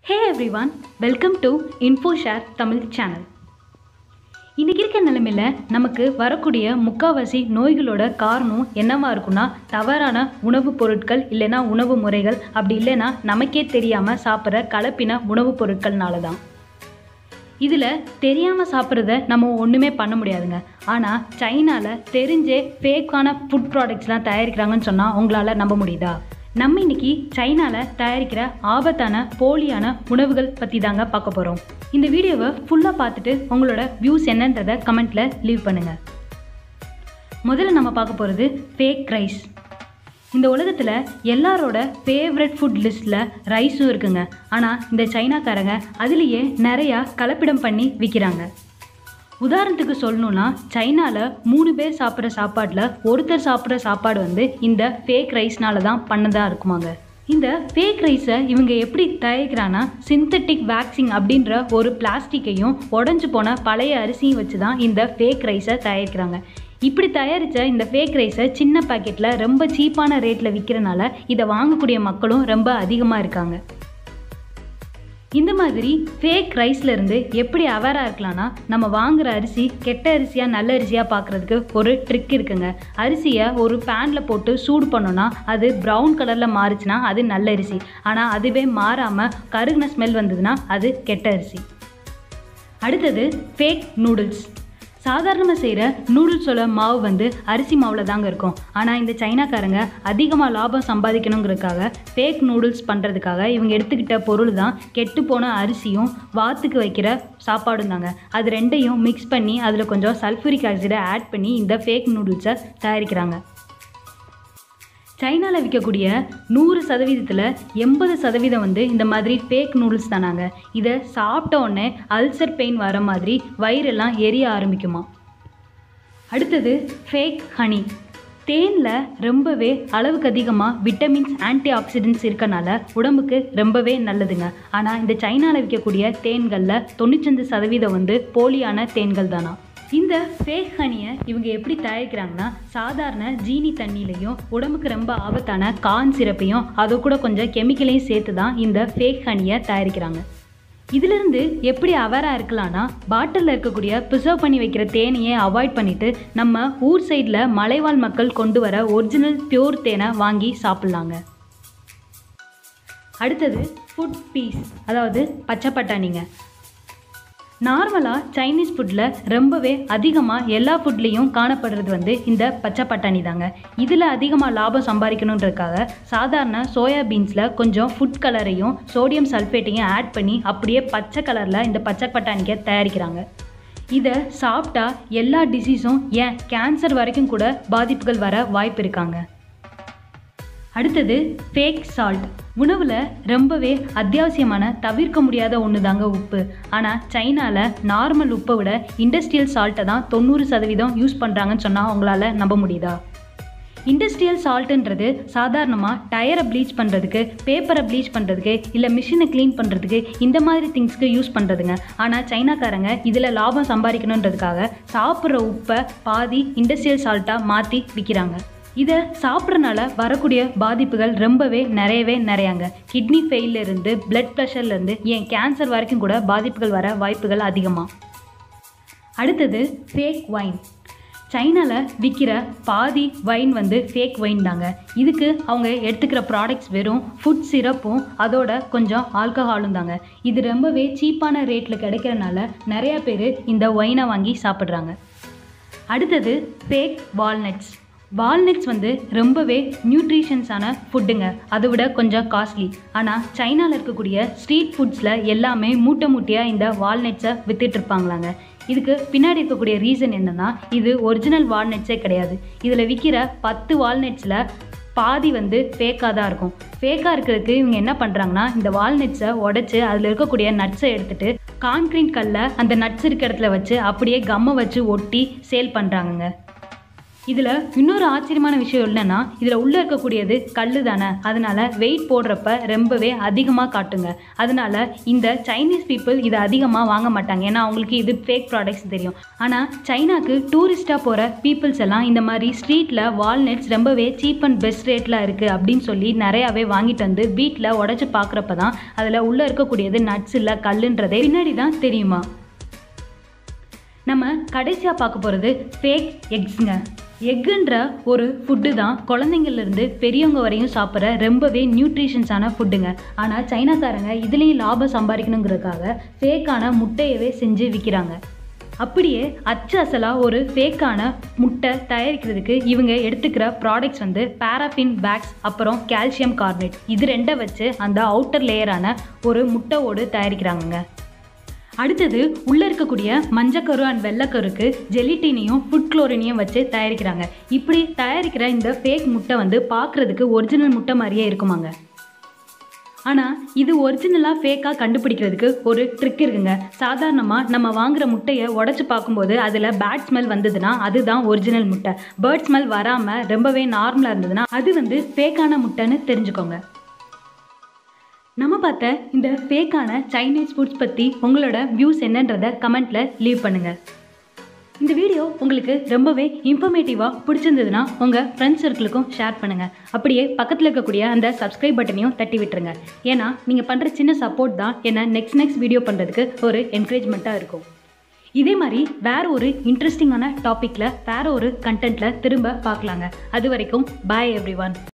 hey everyone welcome to Infoshare Tamil channel இன்றைக்கி இருக்க நிலைமையில் நமக்கு வரக்கூடிய முக்காவாசி நோய்களோட காரணம் என்னவா இருக்குன்னா தவறான உணவுப் பொருட்கள் இல்லைன்னா உணவு முறைகள் அப்படி இல்லைன்னா நமக்கே தெரியாமல் சாப்பிட்ற கலப்பின உணவுப் பொருட்கள்னால தான் இதில் தெரியாமல் சாப்பிட்றத நம்ம ஒன்றுமே பண்ண முடியாதுங்க ஆனால் சைனாவில் தெரிஞ்சே ஃபேக்கான ஃபுட் ப்ராடக்ட்ஸ்லாம் தயாரிக்கிறாங்கன்னு சொன்னால் உங்களால் நம்ப முடியுதா நம்ம இன்னைக்கு சைனாவில் தயாரிக்கிற ஆபத்தான போலியான உணவுகள் பற்றி தாங்க பார்க்க போகிறோம் இந்த வீடியோவை ஃபுல்லாக பார்த்துட்டு உங்களோட வியூஸ் என்னன்றதை கமெண்ட்டில் லீவ் பண்ணுங்கள் முதல்ல நம்ம பார்க்க போகிறது ஃபேக் ரைஸ் இந்த உலகத்தில் எல்லாரோட ஃபேவரட் ஃபுட் லிஸ்ட்டில் ரைஸும் இருக்குங்க ஆனால் இந்த சைனாக்காரங்க அதுலேயே நிறையா கலப்பிடம் பண்ணி விற்கிறாங்க உதாரணத்துக்கு சொல்லணும்னா சைனாவில் மூணு பேர் சாப்பிட்ற சாப்பாட்டில் ஒருத்தர் சாப்பிட்ற சாப்பாடு வந்து இந்த ஃபேக் ரைஸ்னால தான் பண்ணதாக இருக்குமாங்க இந்த ஃபேக் ரைஸை இவங்க எப்படி தயாரிக்கிறாங்கன்னா சிந்தட்டிக் வேக்சிங் அப்படின்ற ஒரு பிளாஸ்டிக்கையும் உடஞ்சி போன பழைய அரிசியும் வச்சு தான் இந்த ஃபேக் ரைஸை தயாரிக்கிறாங்க இப்படி தயாரித்த இந்த ஃபேக் ரைஸை சின்ன பாக்கெட்டில் ரொம்ப சீப்பான ரேட்டில் விற்கிறனால இதை வாங்கக்கூடிய மக்களும் ரொம்ப அதிகமாக இருக்காங்க இந்த மாதிரி ஃபேக் ரைஸ்லேருந்து எப்படி அவேராக இருக்கலாம்னா நம்ம வாங்குற அரிசி கெட்ட அரிசியாக நல்ல அரிசியாக பார்க்குறதுக்கு ஒரு ட்ரிக் இருக்குங்க அரிசியை ஒரு பேனில் போட்டு சூடு பண்ணோன்னா அது ப்ரௌன் கலரில் மாறுச்சுன்னா அது நல்ல அரிசி ஆனால் அதுவே மாறாமல் கருகின ஸ்மெல் வந்ததுன்னா அது கெட்ட அரிசி அடுத்தது ஃபேக் நூடுல்ஸ் சாதாரணமாக செய்கிற நூடுல்ஸோட மாவு வந்து அரிசி மாவில் தாங்க இருக்கும் ஆனால் இந்த சைனாக்காரங்க அதிகமாக லாபம் சம்பாதிக்கணுங்கிறதுக்காக ஃபேக் நூடுல்ஸ் பண்ணுறதுக்காக இவங்க எடுத்துக்கிட்ட பொருள் தான் கெட்டுப்போன அரிசியும் வாத்துக்கு வைக்கிற சாப்பாடும் தாங்க அது ரெண்டையும் மிக்ஸ் பண்ணி அதில் கொஞ்சம் சல்ஃபூரிக் ஆசிடை ஆட் பண்ணி இந்த ஃபேக் நூடுல்ஸை தயாரிக்கிறாங்க சைனாவில் விற்கக்கூடிய நூறு சதவீதத்தில் எண்பது சதவீதம் வந்து இந்த மாதிரி ஃபேக் நூடுல்ஸ் தானாங்க இதை சாப்பிட்ட உடனே அல்சர் பெயின் வர மாதிரி வயிறெல்லாம் எரிய ஆரம்பிக்குமா அடுத்தது ஃபேக் ஹனி தேனில் ரொம்பவே அளவுக்கு அதிகமாக விட்டமின்ஸ் ஆன்டி ஆக்சிடென்ட்ஸ் இருக்கனால உடம்புக்கு ரொம்பவே நல்லதுங்க ஆனால் இந்த சைனாவில் விற்கக்கூடிய தேன்களில் தொண்ணூத்தஞ்சு சதவீதம் வந்து போலியான தேன்கள் தானா இந்த ஃபேக் ஹனியை இவங்க எப்படி தயாரிக்கிறாங்கன்னா சாதாரண ஜீனி தண்ணியிலையும் உடம்புக்கு ரொம்ப ஆபத்தான கான் சிறப்பையும் அதை கூட கொஞ்சம் கெமிக்கலையும் சேர்த்து தான் இந்த ஃபேக் ஹனியை தயாரிக்கிறாங்க இதிலிருந்து எப்படி அவராக இருக்கலாம்னா பாட்டிலில் இருக்கக்கூடிய ப்ரிசர்வ் பண்ணி வைக்கிற தேனையே அவாய்ட் பண்ணிவிட்டு நம்ம ஊர் சைடில் மலைவாழ் மக்கள் கொண்டு வர ஒரிஜினல் பியூர் தேனை வாங்கி சாப்பிட்லாங்க அடுத்தது ஃபுட் பீஸ் அதாவது பச்சை பட்டாணிங்க நார்மலாக சைனீஸ் ஃபுட்டில் ரொம்பவே அதிகமாக எல்லா ஃபுட்லேயும் காணப்படுறது வந்து இந்த பச்சை பட்டாணி தாங்க இதில் அதிகமாக லாபம் சம்பாதிக்கணுன்றதுக்காக சாதாரண சோயா பீன்ஸில் கொஞ்சம் ஃபுட் கலரையும் சோடியம் சல்ஃபேட்டையும் ஆட் பண்ணி அப்படியே பச்சை கலரில் இந்த பச்சை பட்டாணிக்கை தயாரிக்கிறாங்க இதை சாப்பிட்டா எல்லா டிசீஸும் ஏன் கேன்சர் வரைக்கும் கூட பாதிப்புகள் வர வாய்ப்பு இருக்காங்க அடுத்தது ஃபேக் சால்ட் உணவில் ரொம்பவே அத்தியாவசியமான தவிர்க்க முடியாத ஒன்று தாங்க உப்பு ஆனால் சைனாவில் நார்மல் உப்பை விட இண்டஸ்ட்ரியல் சால்ட்டை தான் தொண்ணூறு சதவீதம் யூஸ் பண்ணுறாங்கன்னு சொன்னால் அவங்களால நம்ப முடியுதா இண்டஸ்ட்ரியல் சால்ட்டுன்றது சாதாரணமாக டயரை ப்ளீச் பண்ணுறதுக்கு பேப்பரை ப்ளீச் பண்ணுறதுக்கு இல்லை மிஷினை க்ளீன் பண்ணுறதுக்கு இந்த மாதிரி திங்ஸ்க்கு யூஸ் பண்ணுறதுங்க ஆனால் சைனாக்காரங்க இதில் லாபம் சம்பாதிக்கணுன்றதுக்காக சாப்பிட்ற உப்பை பாதி இண்டஸ்ட்ரியல் சால்ட்டாக மாற்றி விற்கிறாங்க இதை சாப்பிட்றனால வரக்கூடிய பாதிப்புகள் ரொம்பவே நிறையவே நிறையாங்க கிட்னி ஃபெயிலிருந்து பிளட் ப்ரெஷர்லேருந்து ஏன் கேன்சர் வரைக்கும் கூட பாதிப்புகள் வர வாய்ப்புகள் அதிகமாக அடுத்தது ஃபேக் வைன் சைனாவில் விற்கிற பாதி வைன் வந்து ஃபேக் வைன் தாங்க இதுக்கு அவங்க எடுத்துக்கிற ப்ராடக்ட்ஸ் வெறும் ஃபுட் சிரப்பும் அதோட கொஞ்சம் ஆல்கஹாலும் தாங்க இது ரொம்பவே சீப்பான ரேட்டில் கிடைக்கிறனால நிறையா பேர் இந்த ஒயினை வாங்கி சாப்பிட்றாங்க அடுத்தது ஃபேக் வால்நட்ஸ் வால்நட்ஸ் வந்து ரொம்பவே நியூட்ரிஷன்ஸான ஃபுட்டுங்க அதை விட கொஞ்சம் காஸ்ட்லி ஆனால் சைனாவில் இருக்கக்கூடிய ஸ்ட்ரீட் ஃபுட்ஸில் எல்லாமே மூட்டை மூட்டையாக இந்த வால்நட்ஸை விற்றுட்ருப்பாங்களாங்க இதுக்கு பின்னாடி இருக்கக்கூடிய ரீசன் என்னென்னா இது ஒரிஜினல் வால்நட்ஸே கிடையாது இதில் விற்கிற பத்து வால்நட்ஸில் பாதி வந்து ஃபேக்காக தான் இருக்கும் ஃபேக்காக இருக்கிறதுக்கு இவங்க என்ன பண்ணுறாங்கன்னா இந்த வால்நட்ஸை உடச்சி அதில் இருக்கக்கூடிய நட்ஸை எடுத்துகிட்டு கான்க்ரீட் கல்லை அந்த நட்ஸ் இருக்க இடத்துல வச்சு அப்படியே கம்மை வச்சு ஒட்டி சேல் பண்ணுறாங்கங்க இதில் இன்னொரு ஆச்சரியமான விஷயம் என்னன்னா இதில் உள்ளே இருக்கக்கூடியது கல் தானே அதனால வெயிட் போடுறப்ப ரொம்பவே அதிகமாக காட்டுங்க அதனால இந்த சைனீஸ் பீப்புள் இதை அதிகமாக வாங்க மாட்டாங்க ஏன்னா அவங்களுக்கு இது ஃபேக் ப்ராடக்ட்ஸ் தெரியும் ஆனால் சைனாக்கு டூரிஸ்ட்டாக போகிற பீப்புள்ஸ் எல்லாம் இந்த மாதிரி ஸ்ட்ரீட்டில் வால்நட்ஸ் ரொம்பவே சீப் அண்ட் பெஸ்ட் ரேட்டில் இருக்குது அப்படின்னு சொல்லி நிறையாவே வாங்கிட்டு வந்து வீட்டில் உடச்சி பார்க்குறப்ப தான் அதில் உள்ளே இருக்கக்கூடியது நட்ஸ் இல்லை கல்லுன்றதே பின்னாடி தான் தெரியுமா நம்ம கடைசியாக பார்க்க போகிறது ஃபேக் எக்ஸுங்க எக்குன்ற ஒரு ஃபுட்டு தான் குழந்தைங்கள்லேருந்து பெரியவங்க வரையும் சாப்பிட்ற ரொம்பவே நியூட்ரிஷன்ஸான ஃபுட்டுங்க ஆனால் சைனாக்காரங்க இதுலேயும் லாபம் சம்பாதிக்கணுங்கிறதுக்காக ஃபேக்கான முட்டையவே செஞ்சு விற்கிறாங்க அப்படியே அச்சு அசலாக ஒரு ஃபேக்கான முட்டை தயாரிக்கிறதுக்கு இவங்க எடுத்துக்கிற ப்ராடக்ட்ஸ் வந்து பாராஃபின் பேக்ஸ் அப்புறம் கால்சியம் கார்பனேட் இது ரெண்டை வச்சு அந்த அவுட்டர் லேயரான ஒரு முட்டை ஓடு தயாரிக்கிறாங்கங்க அடுத்தது உள்ளே இருக்கக்கூடிய மஞ்சக்கரு அண்ட் வெள்ளைக்கருக்கு ஜெலிட்டினையும் ஃபுட் குளோரினையும் வச்சு தயாரிக்கிறாங்க இப்படி தயாரிக்கிற இந்த ஃபேக் முட்டை வந்து பார்க்குறதுக்கு ஒரிஜினல் முட்டை மாதிரியே இருக்குமாங்க ஆனால் இது ஒரிஜினலாக ஃபேக்காக கண்டுபிடிக்கிறதுக்கு ஒரு ட்ரிக் இருக்குங்க சாதாரணமாக நம்ம வாங்குற முட்டையை உடச்சி பார்க்கும்போது அதில் பேட் ஸ்மெல் வந்ததுன்னா அதுதான் ஒரிஜினல் முட்டை பேர்ட் ஸ்மெல் வராமல் ரொம்பவே நார்மலாக இருந்ததுன்னா அது வந்து ஃபேக்கான முட்டைன்னு தெரிஞ்சுக்கோங்க நம்ம பார்த்த இந்த ஃபேக்கான சைனீஸ் ஃபுட்ஸ் பற்றி உங்களோட வியூஸ் என்னன்றதை கமெண்ட்டில் லீவ் பண்ணுங்கள் இந்த வீடியோ உங்களுக்கு ரொம்பவே இன்ஃபர்மேட்டிவாக பிடிச்சிருந்ததுன்னா உங்கள் ஃப்ரெண்ட்ஸ் சர்க்கிளுக்கும் ஷேர் பண்ணுங்கள் அப்படியே பக்கத்தில் இருக்கக்கூடிய அந்த சப்ஸ்கிரைப் பட்டனையும் தட்டி விட்டுருங்க ஏன்னா நீங்கள் பண்ணுற சின்ன சப்போர்ட் தான் என்ன நெக்ஸ்ட் நெக்ஸ்ட் வீடியோ பண்ணுறதுக்கு ஒரு என்கரேஜ்மெண்ட்டாக இருக்கும் இதே மாதிரி வேற ஒரு இன்ட்ரெஸ்டிங்கான டாப்பிக்கில் வேற ஒரு கண்டென்ட்டில் திரும்ப பார்க்கலாங்க அது வரைக்கும் பாய் எவ்ரி ஒன்